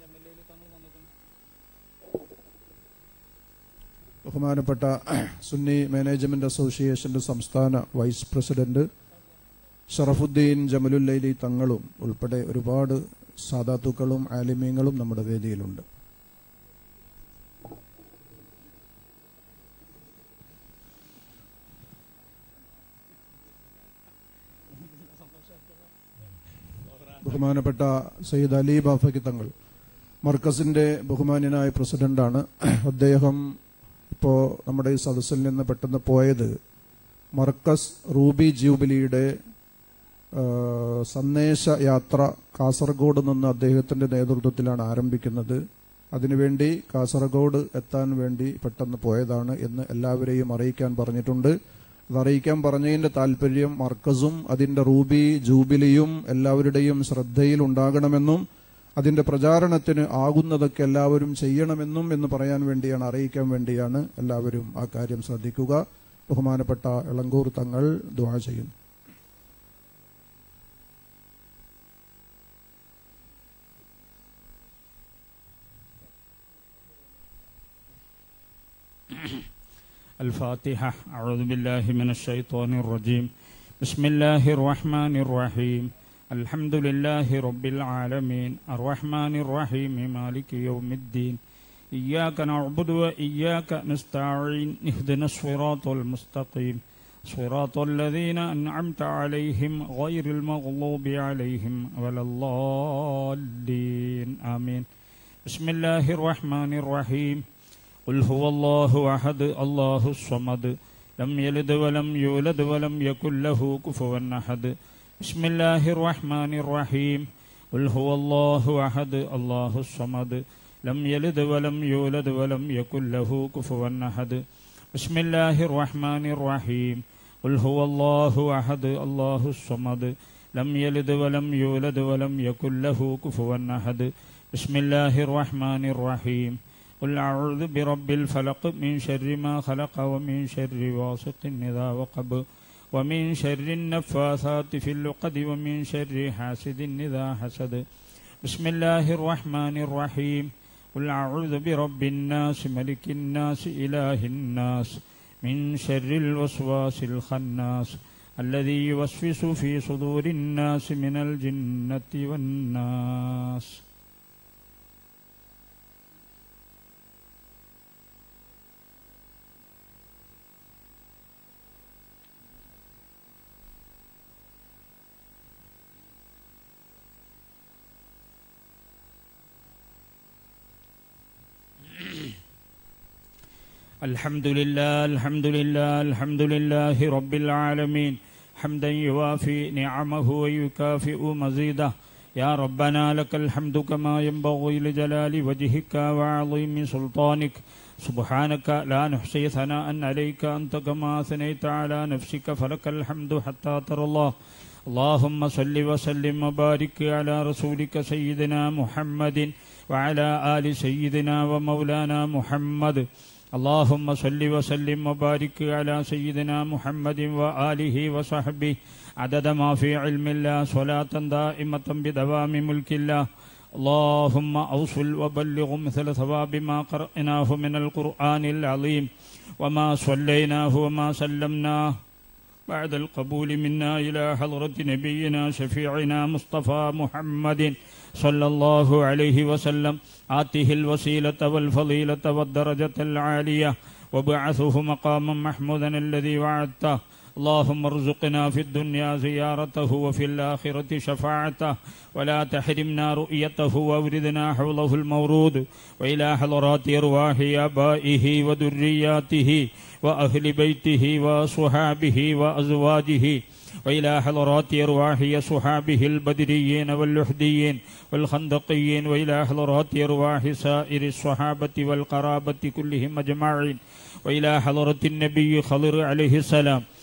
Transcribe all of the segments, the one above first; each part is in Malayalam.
ബഹുമാനപ്പെട്ട സുന്നി മാനേജ്മെന്റ് അസോസിയേഷന്റെ സംസ്ഥാന വൈസ് പ്രസിഡന്റ് ഷറഫുദ്ദീൻ ജമലുല്ലൈലി തങ്ങളും ഉൾപ്പെടെ ഒരുപാട് സാധാത്തുക്കളും ആലിമീങ്ങളും നമ്മുടെ വേദിയിലുണ്ട് ബഹുമാനപ്പെട്ട സയ്യിദ് അലി ബാഫയ്ക്ക് തങ്ങൾ മർക്കസിന്റെ ബഹുമാന്യനായ പ്രസിഡന്റാണ് അദ്ദേഹം ഇപ്പോൾ നമ്മുടെ ഈ സദസ്സിൽ നിന്ന് പെട്ടെന്ന് പോയത് മർക്കസ് റൂബി ജൂബിലിയുടെ ആ, സന്ദേശ യാത്ര കാസർഗോഡ് നിന്ന് അദ്ദേഹത്തിന്റെ നേതൃത്വത്തിലാണ് ആരംഭിക്കുന്നത് അതിനുവേണ്ടി കാസർഗോഡ് എത്താൻ വേണ്ടി പെട്ടെന്ന് പോയതാണ് എന്ന് എല്ലാവരെയും അറിയിക്കാൻ പറഞ്ഞിട്ടുണ്ട് അത് അറിയിക്കാൻ പറഞ്ഞതിന്റെ താല്പര്യം മർക്കസും അതിന്റെ റൂബി ജൂബിലിയും എല്ലാവരുടെയും ശ്രദ്ധയിൽ ഉണ്ടാകണമെന്നും അതിന്റെ പ്രചാരണത്തിന് ആകുന്നതൊക്കെ എല്ലാവരും ചെയ്യണമെന്നും എന്ന് പറയാൻ വേണ്ടിയാണ് അറിയിക്കാൻ വേണ്ടിയാണ് എല്ലാവരും ആ കാര്യം ശ്രദ്ധിക്കുക ബഹുമാനപ്പെട്ട ഇളങ്കൂർ തങ്ങൾ ദുആ ചെയ്യുന്നു الفاتحة أعوذ بالله من الشيطان الرجيم بسم الله الرحمن الرحيم الحمد لله رب العالمين الرحمن الرحيم مالك يوم الدين إياك نعبد وإياك نستعين اهدنا الصراط المستقيم صراط الذين أنعمت عليهم غير المغضوب عليهم ولا الضالين آمين بسم الله الرحمن الرحيم قل هو الله أحد الله الصمد لم يلد ولم يولد ولم يكن له كفوا أحد بسم الله الرحمن الرحيم قل هو الله أحد الله الصمد لم يلد ولم يولد ولم يكن له كفوا أحد بسم الله الرحمن الرحيم قل هو الله أحد الله الصمد لم يلد ولم يولد ولم يكن له كفوا أحد بسم الله الرحمن الرحيم قل أعوذ برب الفلق من شر ما خلق ومن شر غاسق إذا وقب ومن شر النفاثات في اللقد ومن شر حاسد إذا حسد بسم الله الرحمن الرحيم قل أعوذ برب الناس ملك الناس إله الناس من شر الوسواس الخناس الذي يوسوس في صدور الناس من الجنة والناس الحمد لله الحمد لله الحمد لله رب العالمين حمدا يوافي نعمه ويكافئ مزيده يا ربنا لك الحمد كما ينبغي لجلال وجهك وعظيم سلطانك سبحانك لا نحصي ثناء عليك أنت كما أثنيت على نفسك فلك الحمد حتى ترى الله اللهم صل وسلم وبارك على رسولك سيدنا محمد وعلى آل سيدنا ومولانا محمد اللهم صل وسلم وبارك على سيدنا محمد وآله وصحبه عدد ما في علم الله صلاة دائمة بدوام ملك الله اللهم أوصل وبلغ مثل ثواب ما قرأناه من القرآن العظيم وما صليناه وما سلمناه بعد القبول منا إلى حضرة نبينا شفيعنا مصطفى محمد صلى الله عليه وسلم آته الوسيلة والفضيلة والدرجة العالية وبعثه مقاما محمودا الذي وعدته اللهم ارزقنا في الدنيا زيارته وفي الآخرة شفاعته ولا تحرمنا رؤيته واوردنا حوله المورود وإلى حضرات أرواح آبائه وذرياته وأهل بيته وصحابه وأزواجه وإلى حضرات أرواح صحابه البدريين واللحديين والخندقيين وإلى حضرات أرواح سائر الصحابة والقرابة كلهم أجمعين وإلى حضرة النبي خضر عليه السلام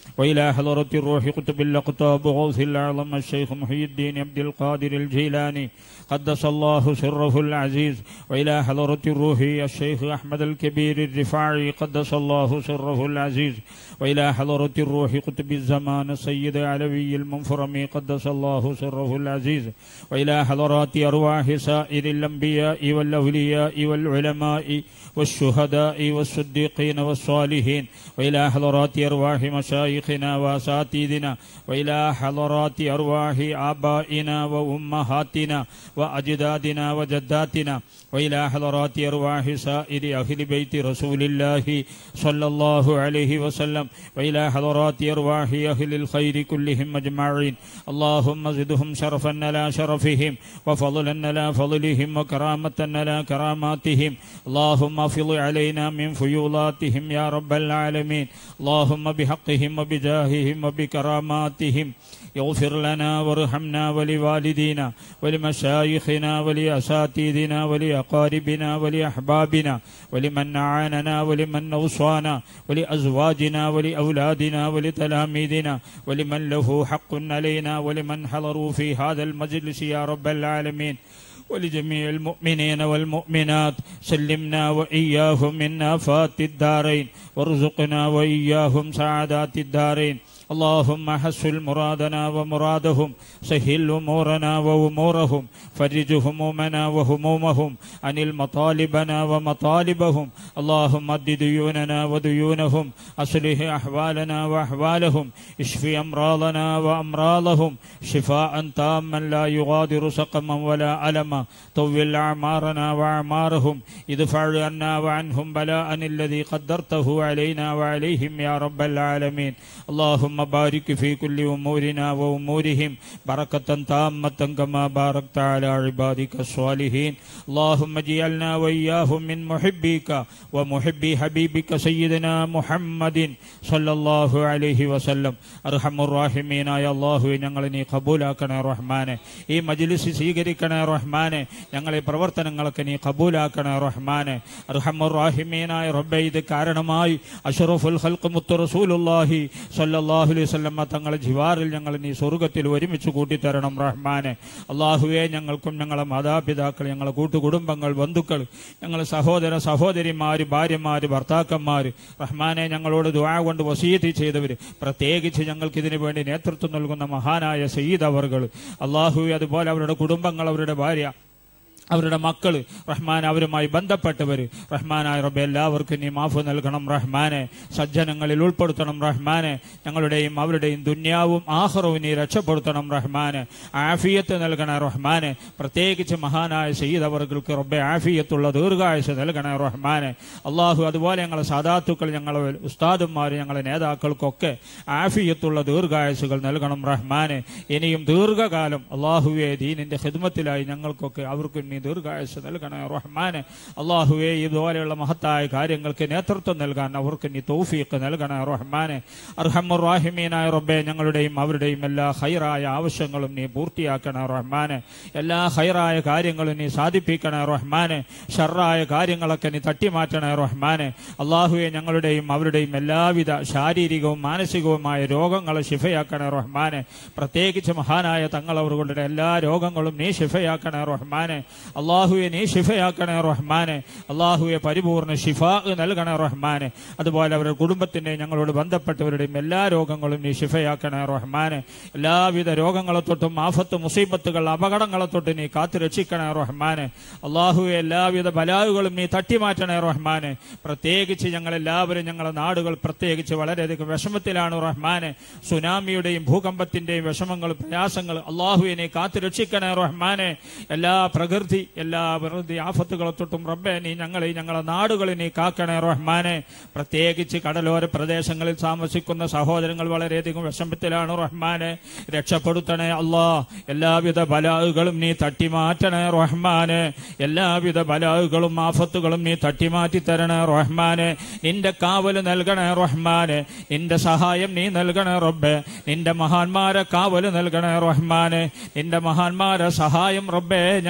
وإلى حضرة الروح قطب الأقطاب غوث الأعظم الشيخ محي الدين عبد القادر الجيلاني قدس الله سره العزيز وإلى حضرة الروح الشيخ أحمد الكبير الرفاعي قدس الله سره العزيز وإلى حضرة الروح قطب الزمان السيد علوي المنفرمي قدس الله سره العزيز وإلى حضرات أرواح سائر الأنبياء والأولياء والعلماء والشهداء والصديقين والصالحين وإلى حضرات أرواح مشايخنا وأساتذنا وإلى حضرات أرواح آبائنا وأمهاتنا وأجدادنا وجداتنا وإلى حضرات أرواح سائر أهل بيت رسول الله صلى الله عليه وسلم وإلى حضرات أرواح أهل الخير كلهم أجمعين اللهم زدهم شرفا على شرفهم وفضلا على فضلهم وكرامة على كراماتهم اللهم افض علينا من فيوضاتهم يا رب العالمين اللهم بحقهم وبجاههم وبكراماتهم يغفر لنا وارحمنا ولوالدينا ولمشايخنا ولأساتذنا ولأقاربنا ولأحبابنا ولمن أعاننا ولمن أوصانا ولأزواجنا ولأولادنا ولتلاميذنا ولمن له حق علينا ولمن حضروا في هذا المجلس يا رب العالمين ولجميع المؤمنين والمؤمنات سلمنا وإياهم من آفات الدارين وارزقنا وإياهم سعادات الدارين اللهم حسن مرادنا ومرادهم سهل أمورنا وأمورهم فرج همومنا وهمومهم عن المطالبنا ومطالبهم اللهم اد ديوننا وديونهم أصلح أحوالنا وأحوالهم اشف أمراضنا وأمراضهم شفاء تاما لا يغادر سقما ولا ألما طول أعمارنا وأعمارهم ادفع عنا وعنهم بلاء الذي قدرته علينا وعليهم يا رب العالمين اللهم بارك في كل أمورنا وأمورهم بركة تامة كما باركت على عبادك الصالحين اللهم اجعلنا وإياهم من محبيك ومحبي حبيبك سيدنا محمد صلى الله عليه وسلم أرحم الراحمين يا الله ഞങ്ങളെ നീ കബൂലാക്കണേ റഹ്മാനെ ഈ മജ്ലിസ് സ്വീകരിക്കണേ റഹ്മാനെ ഞങ്ങളെ പ്രവർത്തനങ്ങളൊക്കെ നീ കബൂലാക്കണേ റഹ്മാനെ അർഹമുർ റാഹിമീനായ റബ്ബെ ഇത് കാരണമായി അഷറഫുൽ ഖൽഖ് മുത്തു റസൂലുള്ളാഹി സ്വല്ലല്ലാഹു അലൈഹി വസല്ലമ തങ്ങളെ ജിവാറിൽ ഞങ്ങൾ നീ സ്വർഗത്തിൽ ഒരുമിച്ച് കൂട്ടിത്തരണം റഹ്മാനെ അള്ളാഹുവെ ഞങ്ങൾക്കും ഞങ്ങളെ മാതാപിതാക്കൾ ഞങ്ങളെ കൂട്ടുകുടുംബങ്ങൾ ബന്ധുക്കൾ ഞങ്ങളെ സഹോദര സഹോദരിമാര് ഭാര്യമാര് ഭർത്താക്കന്മാര് റഹ്മാനെ ഞങ്ങളോട് ദുആ കൊണ്ട് വസീയത്ത് ചെയ്തവർ പ്രത്യേകിച്ച് ഞങ്ങൾക്ക് ഇതിനു വേണ്ടി നേതൃത്വം നൽകുന്ന മഹാനായ സയ്യിദ് അവർകൾ അള്ളാഹുവെ അതുപോലെ അവരുടെ കുടുംബങ്ങൾ അവരുടെ ഭാര്യ അവരുടെ മക്കൾ റഹ്മാൻ അവരുമായി ബന്ധപ്പെട്ടവർ റഹ്മാനായ റബ്ബെ എല്ലാവർക്കും നീ മാഫ് നൽകണം റഹ്മാനെ സജ്ജനങ്ങളിൽ ഉൾപ്പെടുത്തണം റഹ്മാനെ ഞങ്ങളുടെയും അവരുടെയും ദുന്യാവും ആഹ്റവും നീ രക്ഷപ്പെടുത്തണം റഹ്മാനെ ആഫിയത്ത് നൽകണേ റഹ്മാനെ പ്രത്യേകിച്ച് മഹാനായ സയ്യിദ് അവർക്ക് റബ്ബെ ആഫിയത്തുള്ള ദീർഘായുസ് നൽകണേ റഹ്മാനെ അള്ളാഹു അതുപോലെ ഞങ്ങളെ സാധാത്തുക്കൾ ഞങ്ങളെ ഉസ്താദുമാർ ഞങ്ങളെ നേതാക്കൾക്കൊക്കെ ആഫിയത്തുള്ള ദീർഘായുസുകൾ നൽകണം റഹ്മാനെ ഇനിയും ദീർഘകാലം അള്ളാഹുവെ ദീനിന്റെ ഹിദ്മത്തിലായി ഞങ്ങൾക്കൊക്കെ അവർക്ക് നീ ദീർഘായുസ് നൽകണേ റഹ്മാനെ അള്ളാഹുവെ ഇതുപോലെയുള്ള മഹത്തായ കാര്യങ്ങൾക്ക് നേതൃത്വം നൽകാൻ അവർക്ക് നീ തൗഫീഖ് നൽകണേ റഹ്മാനെ അർഹമുർ റാഹിമീനായ റബ്ബെ ഞങ്ങളുടെയും അവരുടെയും എല്ലാ ഹൈറായ ആവശ്യങ്ങളും നീ പൂർത്തിയാക്കണേ റഹ്മാനെ എല്ലാ ഹൈറായ കാര്യങ്ങളും നീ സാധിപ്പിക്കണേ റഹ്മാനെ ഷർറായ കാര്യങ്ങളൊക്കെ നീ തട്ടിമാറ്റണേ റഹ്മാനെ അള്ളാഹുവെ ഞങ്ങളുടെയും അവരുടെയും എല്ലാവിധ ശാരീരികവും മാനസികവുമായ രോഗങ്ങളെ ശിഫയാക്കണേ റഹ്മാനെ പ്രത്യേകിച്ച് മഹാനായ തങ്ങൾ അവരുടെ എല്ലാ രോഗങ്ങളും നീ ശിഫയാക്കണേ റഹ്മാനെ അള്ളാഹുവെ നീ ഷിഫയാക്കണേ റഹ്മാനെ അള്ളാഹുവെ പരിപൂർണ്ണ ഷിഫ നൽകണേ റഹ്മാനെ അതുപോലെ അവരുടെ കുടുംബത്തിന്റെ ഞങ്ങളോട് ബന്ധപ്പെട്ടവരുടെയും എല്ലാ രോഗങ്ങളും നീ ഷിഫയാക്കണേ റഹ്മാനെ എല്ലാവിധ രോഗങ്ങളെ തൊട്ടും ആഫത്ത് മുസീബത്തുകൾ അപകടങ്ങളെ തൊട്ട് നീ കാത്തു രക്ഷിക്കണേ റഹ്മാനെ അള്ളാഹുവെ എല്ലാവിധ ബലാഹുകളും നീ തട്ടിമാറ്റണേ റഹ്മാനെ പ്രത്യേകിച്ച് ഞങ്ങൾ എല്ലാവരും ഞങ്ങളുടെ നാടുകൾ പ്രത്യേകിച്ച് വളരെയധികം വിഷമത്തിലാണ് റഹ്മാനെ സുനാമിയുടെയും ഭൂകമ്പത്തിന്റെയും വിഷമങ്ങൾ പ്രയാസങ്ങൾ അള്ളാഹുവെ നീ കാത്തു രക്ഷിക്കണേ റഹ്മാനെ എല്ലാ പ്രകൃതി എല്ലാ പ്രകൃതി ആഫത്തുകളെ തൊട്ടും റബ്ബെ നീ ഞങ്ങളെ ഞങ്ങളെ നാടുകളെ നീ കാക്കണേ റഹ്മാനെ പ്രത്യേകിച്ച് കടലോര പ്രദേശങ്ങളിൽ താമസിക്കുന്ന സഹോദരങ്ങൾ വളരെയധികം വിഷമത്തിലാണ് റഹ്മാനെ രക്ഷപ്പെടുത്തണേ അല്ലാ എല്ലാവിധ ബലാഹുകളും നീ തട്ടിമാറ്റണേ റഹ്മാനെ എല്ലാവിധ ബലാഹുകളും ആഫത്തുകളും നീ തട്ടിമാറ്റി തരണേ റഹ്മാനെ നിന്റെ കാവല് നൽകണേ റഹ്മാനെ നിന്റെ സഹായം നീ നൽകണേ റബ്ബെ നിന്റെ മഹാന്മാരെ കാവല് നൽകണേ റഹ്മാനെ നിന്റെ മഹാന്മാരെ സഹായം റബ്ബെ ഞങ്ങളും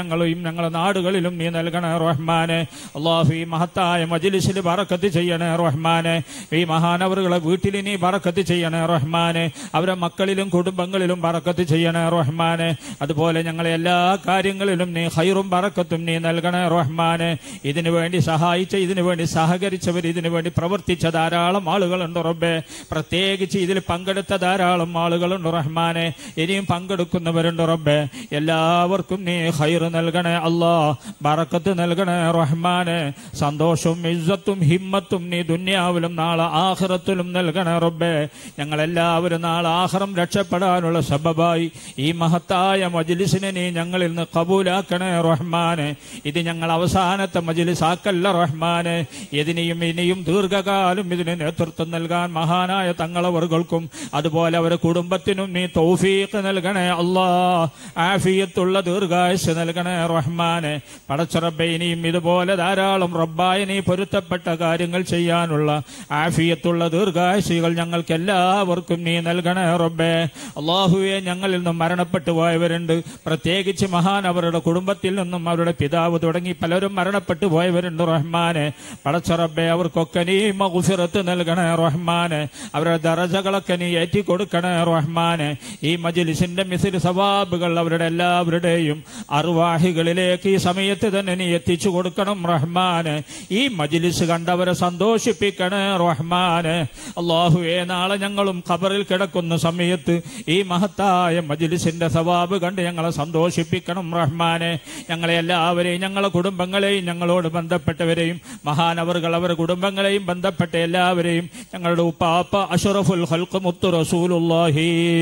ഞങ്ങളെ നാടുകളിലും നീ നൽകണേ റഹ്മാനെ അള്ളാഹു ഈ മഹത്തായ മജിലിസിൽ ബറക്കത്ത് ചെയ്യണേ റഹ്മാനെ ഈ മഹാനവറുകളെ വീട്ടിൽ നീ ബറക്കത്ത് ചെയ്യണേ റഹ്മാനെ അവരെ മക്കളിലും കുടുംബങ്ങളിലും ബറക്കത്ത് ചെയ്യണേ റഹ്മാനെ അതുപോലെ ഞങ്ങളെ എല്ലാ കാര്യങ്ങളിലും നീ ഹൈറും ബറക്കത്തും നീ നൽകണേ റഹ്മാനെ ഇതിനു വേണ്ടി സഹായിച്ച ഇതിനു വേണ്ടി സഹകരിച്ചവർ ഇതിനു വേണ്ടി പ്രവർത്തിച്ച ധാരാളം ആളുകളുണ്ട് റബ്ബെ പ്രത്യേകിച്ച് ഇതിൽ പങ്കെടുത്ത ധാരാളം ആളുകളുണ്ട് റഹ്മാനെ ഇനിയും പങ്കെടുക്കുന്നവരുണ്ട് റബ്ബെ എല്ലാവർക്കും നീ ഹൈറ് നൽകണേ അല്ലാ ബറക്കത്ത് നൽകണേ റഹ്മാനെ സന്തോഷവും ഇജ്ജത്തും ഹിമ്മത്തും നീ ദുന്യാവിലും നാളെ ആഹ്റത്തിലും നൽകണേ റബ്ബെ ഞങ്ങളെല്ലാവരും നാളെ ആഹ്റം രക്ഷപ്പെടാനുള്ള സബബായി ഈ മഹത്തായ മജ്ലിസിനെ നീ ഞങ്ങളിൽ നിന്ന് കബൂലാക്കണേ റഹ്മാനെ ഇത് ഞങ്ങൾ അവസാനത്തെ മജ്ലിസ് ആക്കല്ല റഹ്മാനെ ഇതിനെയും ഇനിയും ദീർഘകാലം ഇതിന് നേതൃത്വം നൽകാൻ മഹാനായ തങ്ങളവർകൾക്കും അതുപോലെ അവരുടെ കുടുംബത്തിനും നീ തൗഫീഖ് നൽകണേ അല്ലാ ആഫിയത്തുള്ള ദീർഘായുസ് നൽകണേ റഹ്മാനെ പടച്ചറബെ ഇനിയും ഇതുപോലെ ധാരാളം റബ്ബായ നീ പൊരുത്തപ്പെട്ട കാര്യങ്ങൾ ചെയ്യാനുള്ള ആഫിയത്തുള്ള ദീർഘായുസികൾ ഞങ്ങൾക്ക് എല്ലാവർക്കും നീ നൽകണേ റബ്ബേ അള്ളാഹുവെ ഞങ്ങളിൽ നിന്നും മരണപ്പെട്ടു പോയവരുണ്ട് പ്രത്യേകിച്ച് മഹാൻ അവരുടെ കുടുംബത്തിൽ നിന്നും അവരുടെ പിതാവ് തുടങ്ങി പലരും മരണപ്പെട്ടു പോയവരുണ്ട് റഹ്മാനെ പടച്ചറബെ അവർക്കൊക്കെ നീ മകുഫിറത്ത് നൽകണേ റഹ്മാനെ അവരുടെ ദറജകളൊക്കെ നീ ഏറ്റി കൊടുക്കണേ റഹ്മാനെ ഈ മജിലിസിന്റെ മിസിൽ സവാബുകൾ അവരുടെ എല്ലാവരുടെയും അറുവാഹികളിലേക്ക് ഈ സമയത്ത് തന്നെ നീ എത്തിച്ചു കൊടുക്കണം റഹ്മാനെ ഈ മജിലിസ് കണ്ടവരെ സന്തോഷിപ്പിക്കണേ റഹ്മാനെ അള്ളാഹുവേ നാളെ ഞങ്ങളും ഖബറിൽ കിടക്കുന്ന സമയത്ത് ഈ മഹത്തായ മജിലിസിന്റെ സവാബ് കണ്ട് ഞങ്ങളെ സന്തോഷിപ്പിക്കണം റഹ്മാനെ ഞങ്ങളെ എല്ലാവരെയും ഞങ്ങളെ കുടുംബങ്ങളെയും ഞങ്ങളോട് ബന്ധപ്പെട്ടവരെയും മഹാനവറുകൾ അവരുടെ കുടുംബങ്ങളെയും ബന്ധപ്പെട്ട എല്ലാവരെയും ഞങ്ങളുടെ ഉപ്പാപ്പ അഷറഫുൽ ഹൽക്ക് മുത്തു റസൂലുല്ലാഹി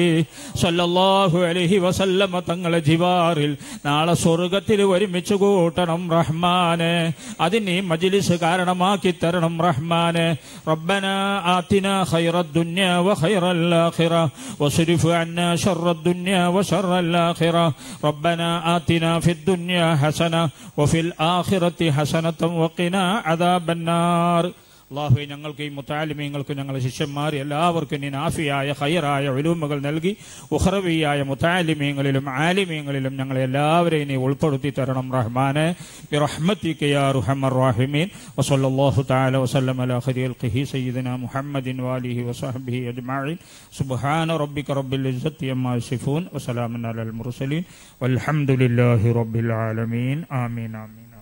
സല്ലല്ലാഹു അലൈഹി വസല്ലമ തങ്ങളെ ജിവാറിൽ നാളെ സ്വർഗത്തിൽ ഒരുമിച്ച് കൂട്ടണം റഹ്മാനെ അതിന് ഈ മജിലിസ് കാരണമാക്കി തരണം റഹ്മാനെ റബ്ബന ആതിന ഖൈറ الدنيا وخير الآخرة واصرف عنا شر الدنيا وشر الآخرة ربنا آتنا في الدنيا حسنة وفي الآخرة حسنة وقنا عذاب النار അള്ളാഹു ഞങ്ങൾക്ക് ഈ മുത്താലിമീങ്ങൾക്ക് ഞങ്ങളുടെ ശിഷ്യന്മാർ എല്ലാവർക്കും നീ നാഫിയായ ഹൈറായ ഒലൂമുകൾ നൽകി ഉഹ്റവിയായ മുത്താലിമീങ്ങളിലും ആലിമീങ്ങളിലും ഞങ്ങളെ എല്ലാവരെയും നീ ഉൾപ്പെടുത്തി തരണം റഹ്മാനെ ബിറഹ്മത്തിക യാ റുഹമർ റഹീമീൻ വസല്ലല്ലാഹു തആല വസല്ലം അലാ ഖൈറിൽ ഖഹി സയ്യിദന മുഹമ്മദിൻ വാലിഹി വസഹബിഹി അജ്മഈൻ സുബ്ഹാന റബ്ബിക റബ്ബിൽ ഇസ്സത്തി അമ്മാ യസിഫൂൻ വസലാമുൻ അലൽ മുർസലീൻ വൽഹംദുലില്ലാഹി റബ്ബിൽ ആലമീൻ ആമീൻ ആമീൻ ആമീൻ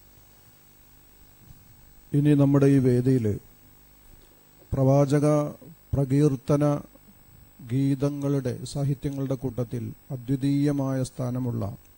ഇനി നമ്മുടെ ഈ വേദിയിൽ പ്രവാചക പ്രകീർത്തന ഗീതങ്ങളുടെ സാഹിത്യങ്ങളുടെ കൂട്ടത്തിൽ അദ്വിതീയമായ സ്ഥാനമുള്ള